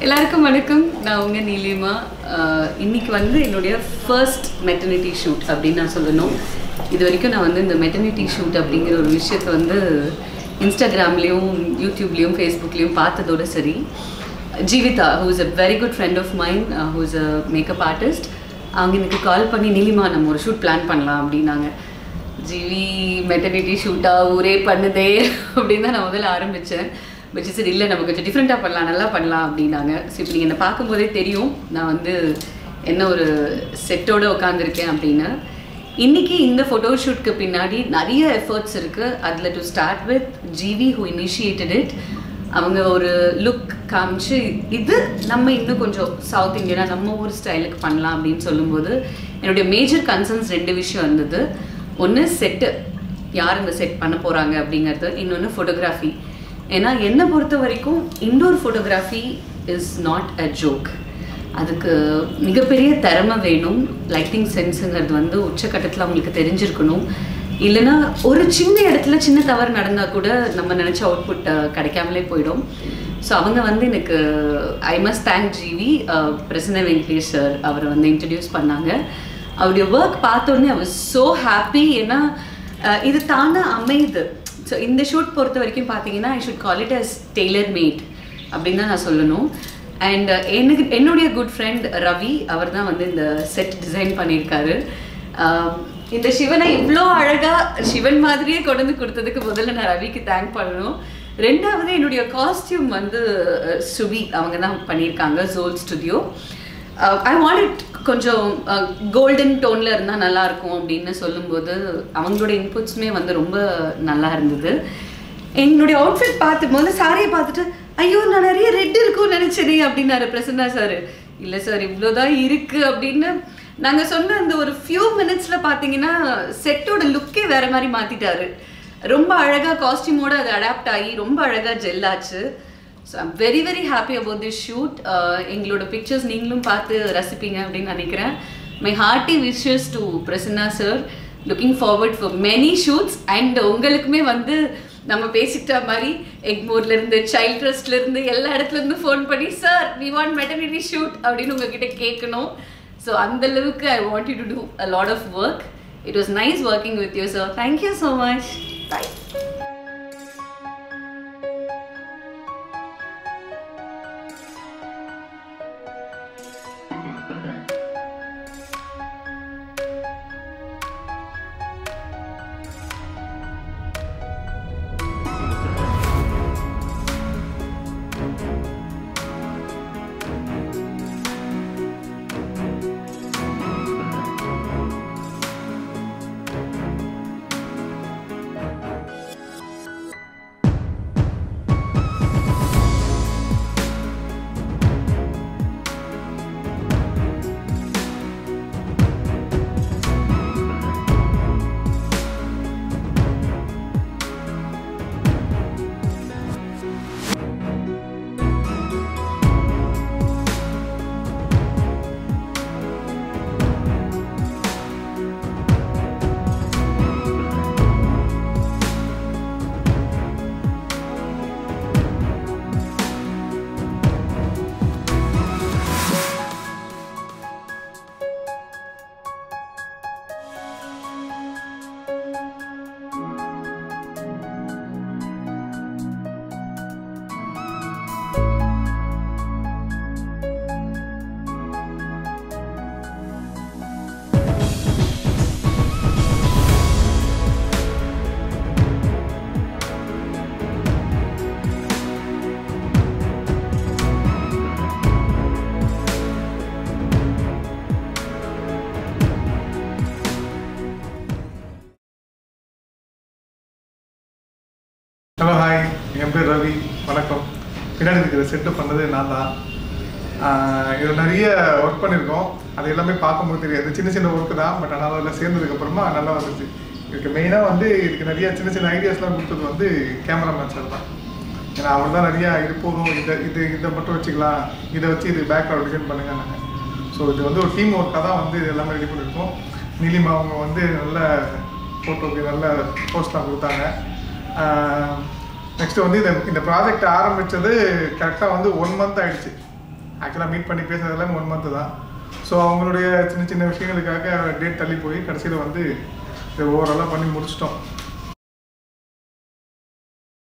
எல்லாருக்கும் வணக்கம் நான் உங்க நீலிமா ஆஹ் இன்னைக்கு வந்து என்னுடைய ஃபர்ஸ்ட் மெட்டர்னிட்டி ஷூட் அப்படின்னு நான் சொல்லணும் இது வரைக்கும் நான் வந்து இந்த மெட்டர்னிட்டி ஷூட் அப்படிங்கிற ஒரு விஷயத்தை வந்து இன்ஸ்டாகிராம்லேயும் யூடியூப்லேயும் ஃபேஸ்புக்லேயும் பார்த்ததோட சரி Jeevitha who is a very good friend of mind who is a makeup artist அவங்க எனக்கு கால் பண்ணி நீலிமா நம்ம ஒரு ஷூட் பிளான் பண்ணலாம் அப்படின்னாங்க ஜிவி மெட்டர்னிட்டி ஷூட்டாக ஊரே பண்ணுதே அப்படின்னு தான் நான் முதல்ல ஆரம்பித்தேன் பட் சரி இல்லை நம்ம கொஞ்சம் டிஃப்ரெண்ட்டாக பண்ணலாம் நல்லா பண்ணலாம் அப்படின்னாங்க ஸோ இப்போ நீங்கள் என்னை பார்க்கும்போதே தெரியும் நான் வந்து என்ன ஒரு செட்டோடு உட்காந்துருக்கேன் அப்படின்னு இன்னைக்கு இந்த ஃபோட்டோஷூட்க்கு பின்னாடி நிறைய எஃபர்ட்ஸ் இருக்குது அதில் to start with G V who initiated it அவங்க ஒரு லுக் காமிச்சு இது நம்ம இன்னும் கொஞ்சம் சவுத் இந்தியனா நம்ம ஊர் ஸ்டைலுக்கு பண்ணலாம் அப்படின்னு சொல்லும்போது என்னுடைய மேஜர் கன்சர்ன்ஸ் ரெண்டு விஷயம் இருந்தது ஒன்று செட்டு யார் இந்த செட் பண்ண போகிறாங்க அப்படிங்கிறது இன்னொன்று ஃபோட்டோகிராஃபி ஏன்னா என்னை பொறுத்த வரைக்கும் indoor photography is not a joke அதுக்கு மிகப்பெரிய திறமை வேணும் லைட்டிங் சென்ஸுங்கிறது வந்து உச்சக்கட்டத்தில் அவங்களுக்கு தெரிஞ்சிருக்கணும் இல்லைன்னா ஒரு சின்ன இடத்துல சின்ன தவறு நடந்தால் கூட நம்ம நினச்ச அவுட்புட் கிடைக்காமலே போயிடும் ஸோ அவங்க வந்து எனக்கு I must thank G V Prasanna Venkatesh sir அவரை வந்து இன்ட்ரடியூஸ் பண்ணாங்க அவருடைய ஒர்க் பார்த்தோன்னே அவர் ஸோ ஹாப்பி ஏன்னா அஹ், இது தானே அமையுது ஸோ இந்த ஷூட் பொறுத்த வரைக்கும் பார்த்தீங்கன்னா I should call it as tailor made அப்படின்னு தான் நான் சொல்லணும் அண்ட் எனக்கு என்னுடைய குட் ஃப்ரெண்ட் ரவி அவர் தான் வந்து இந்த செட் டிசைன் பண்ணியிருக்காரு ஆம், இந்த சிவனை இவ்வளோ அழகாக சிவன் மாதிரியே கொண்டு வந்து கொடுத்ததுக்கு முதல்ல நான் ரவிக்கு தேங்க் பண்ணணும் ரெண்டாவது என்னுடைய காஸ்டியூம் வந்து அஹ், சுபி அவங்க தான் பண்ணியிருக்காங்க ஜோல் ஸ்டுடியோ ஐ வாண்ட் இட் கொஞ்சம் கோல்டன் டோனில் இருந்தால் நல்லா இருக்கும் அப்படின்னு சொல்லும்போது அவங்களோட இன்புட்ஸுமே வந்து ரொம்ப நல்லா இருந்தது என்னுடைய அவுட்ஃபிட் பார்த்து முதல்ல சாரியை பார்த்துட்டு ஐயோ நான் நிறைய ரெட் இருக்கும்னு நினச்சேனே அப்படின்னாரு பிரசன்னா சார் இல்லை சார் இவ்வளோதான் இருக்கு அப்படின்னு நாங்கள் சொன்ன அந்த ஒரு ஃபியூ மினிட்ஸில் பார்த்தீங்கன்னா செட்டோட லுக்கே வேற மாதிரி மாற்றிட்டாரு ரொம்ப அழகாக காஸ்டியூமோட அது அடாப்ட் ஆகி ரொம்ப அழகாக ஜெல் ஆச்சு so I'm very very happy about this shoot எங்களோட பிக்சர்ஸ் நீங்களும் பார்த்து ரசிப்பீங்க அப்படின்னு நினைக்கிறேன் my hearty wishes to Prasanna sir looking forward for many shoots and உங்களுக்குமே வந்து நம்ம பேசிக்கிட்ட மாதிரி எக்மோர்ல இருந்து சைல்ட் ட்ரஸ்ட்ல இருந்து எல்லா இடத்துல இருந்து ஃபோன் பண்ணி sir we want maternity shoot அப்படின்னு உங்ககிட்ட கேட்கணும் ஸோ அந்த அளவுக்கு I want you to do a lot of work it was nice working with you sir thank you so much bye hello hi என் பேர் ரவி வணக்கம் பின்னாடி இருக்கிற செட்டு பண்ணது நான் தான் ஆஹ் இதுல நிறைய ஒர்க் பண்ணியிருக்கோம் அது எல்லாமே பார்க்கும்போது தெரியாது சின்ன சின்ன ஒர்க்கு தான் பட் ஆனால் அதில் சேர்ந்ததுக்கு அப்புறமா நல்லா வந்துச்சு இதுக்கு மெயினாக வந்து இதுக்கு நிறைய சின்ன சின்ன ஐடியாஸ்லாம் கொடுத்தது வந்து கேமராமேன் சார் தான் ஏன்னா அவர் தான் நிறையா இது போதும் இதை இது இதை மட்டும் வச்சுக்கலாம் இதை வச்சு இது பேக்ரவுண்ட் டிசைன் பண்ணுங்க நாங்கள் ஸோ இது வந்து ஒரு டீம் ஒர்க்காக தான் வந்து இது எல்லாமே ரெடி பண்ணியிருக்கோம் நீலிமா அவங்க வந்து நல்ல ஃபோட்டோக்கு நல்ல போஸ்ட்லாம் கொடுத்தாங்க நெக்ஸ்ட் வந்து இந்த இந்த ப்ராஜெக்ட் ஆரம்பிச்சது கரெக்டாக வந்து ஒன் மந்த் ஆயிடுச்சு ஆக்சுவலாக மீட் பண்ணி பேசுறதெல்லாம் ஒன் மந்த் தான் ஸோ அவங்களுடைய சின்ன சின்ன விஷயங்களுக்காக டேட் தள்ளி போய் கடைசியில் வந்து இதை ஓவராலாக பண்ணி முடிச்சிட்டோம்